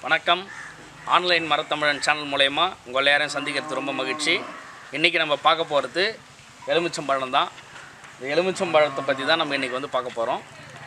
வணக்கம் online மரத்தமிழன் channel மூலயமா உங்கள் எல்லாரையும் சந்திக்கிறது ரொம்ப மகிழ்ச்சி இன்றைக்கி நம்ம பார்க்க போகிறது எலுமிச்சம்பழம் தான் இந்த எலுமிச்சம்பழத்தை பற்றி தான் நம்ம இன்றைக்கி வந்து பார்க்க போகிறோம்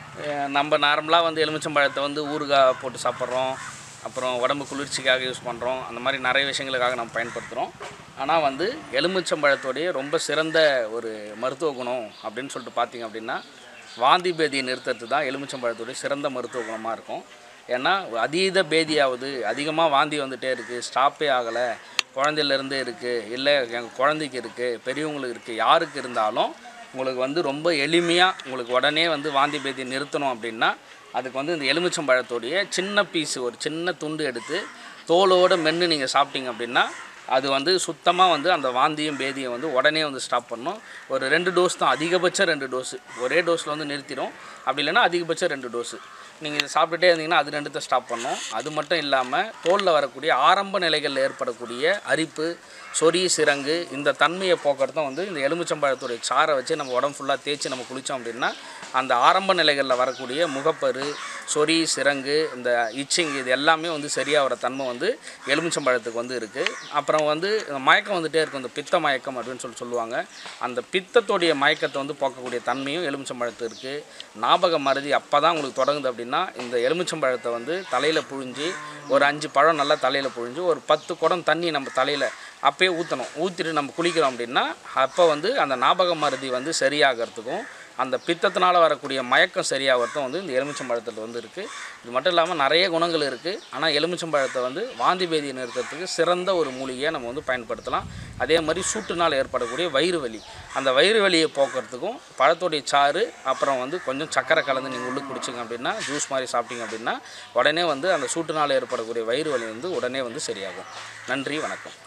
நம்ம நார்மலாக வந்து எலுமிச்சம்பழத்தை வந்து ஊறுகாய் போட்டு சாப்பிட்றோம் அப்புறம் உடம்பு குளிர்ச்சிக்காக யூஸ் பண்ணுறோம் அந்த மாதிரி நிறைய விஷயங்களுக்காக நம்ம பயன்படுத்துகிறோம் ஆனால் வந்து எலுமிச்சம்பழத்தோடைய ரொம்ப சிறந்த ஒரு மருத்துவ குணம் அப்படின்னு சொல்லிட்டு பார்த்தீங்க அப்படின்னா வாந்தி பேதியை நிறுத்துறது தான் எலுமிச்சம்பழத்துடைய சிறந்த மருத்துவ குணமாக இருக்கும் ஏன்னா அதீத பேதியாவது அதிகமாக வாந்தி வந்துட்டே இருக்குது ஸ்டாப்பே ஆகலை குழந்தையிலேருந்தே இருக்குது இல்லை எங்கள் குழந்தைக்கு இருக்குது பெரியவங்களுக்கு இருக்குது யாருக்கு இருந்தாலும் உங்களுக்கு வந்து ரொம்ப எளிமையாக உங்களுக்கு உடனே வந்து வாந்தி பேதியை நிறுத்தணும் அப்படின்னா அதுக்கு வந்து இந்த எலுமிச்சம்பழத்தோடைய சின்ன பீஸு ஒரு சின்ன துண்டு எடுத்து தோலோடு மென்று நீங்கள் சாப்பிட்டீங்க அப்படின்னா அது வந்து சுத்தமாக வந்து அந்த வாந்தியும் பேதியும் வந்து உடனே வந்து ஸ்டாப் பண்ணும் ஒரு ரெண்டு டோஸ் தான் அதிகபட்சம் ரெண்டு டோஸு ஒரே டோஸில் வந்து நிறுத்திடும் அப்படி இல்லைன்னா அதிகபட்சம் ரெண்டு டோஸு நீங்கள் இதை சாப்பிட்டுட்டே இருந்தீங்கன்னா அது ரெண்டுத்தை ஸ்டாப் பண்ணும் அது மட்டும் இல்லாமல் தோலில் வரக்கூடிய ஆரம்ப நிலைகளில் ஏற்படக்கூடிய அரிப்பு சொறி சிரங்கு இந்த தன்மையை போக்குறதும் வந்து இந்த எலுமிச்சம்பழத்துடைய சாறை வச்சு நம்ம உடம்பு ஃபுல்லாக தேய்ச்சி நம்ம குளித்தோம் அப்படின்னா அந்த ஆரம்ப நிலைகளில் வரக்கூடிய முகப்பரு சொறி சிரங்கு இந்த இச்சிங் இது எல்லாமே வந்து சரியாகிற தன்மை வந்து எலுமிச்சம்பழத்துக்கு வந்து இருக்குது அப்புறம் வந்து மயக்கம் வந்துகிட்டே இருக்கும் இந்த பித்த மயக்கம் அப்படின்னு சொல்லி சொல்லுவாங்க அந்த பித்தத்துடைய மயக்கத்தை வந்து போக்கக்கூடிய தன்மையும் எலுமிச்சம்பழத்து இருக்குது ஞாபக மருதி அப்போ தான் உங்களுக்கு தொடங்குது அப்படின்னா இந்த எலுமிச்சம்பழத்தை வந்து தலையில் புழிஞ்சு ஒரு அஞ்சு பழம் நல்லா தலையில் புழிஞ்சு ஒரு பத்து குடம் தண்ணி நம்ம தலையில் அப்பயே ஊற்றணும் ஊற்றிட்டு நம்ம குளிக்கிறோம் அப்படின்னா அப்போ வந்து அந்த ஞாபக மருதி வந்து சரியாகிறதுக்கும் அந்த பித்தத்தினால் வரக்கூடிய மயக்கம் சரியாகிறதும் வந்து இந்த எலுமிச்சம்பழத்தில் வந்து இருக்குது இது மட்டும் இல்லாமல் நிறைய குணங்கள் இருக்குது ஆனால் எலுமிச்சம்பழத்தை வந்து வாந்தி பேதியை நிறுத்துறதுக்கு சிறந்த ஒரு மூலிகையை நம்ம வந்து பயன்படுத்தலாம் அதே மாதிரி சூட்டுனால் ஏற்படக்கூடிய வயிறு வலி அந்த வயிறு வலியை போக்குறதுக்கும் பழத்துடைய சாறு அப்புறம் வந்து கொஞ்சம் சக்கரை கலந்து நீங்கள் உள்ளே குடிச்சிங்க அப்படின்னா ஜூஸ் மாதிரி சாப்பிட்டீங்க அப்படின்னா உடனே வந்து அந்த சூட்டுனால் ஏற்படக்கூடிய வயிறு வலி வந்து உடனே வந்து சரியாகும் நன்றி வணக்கம்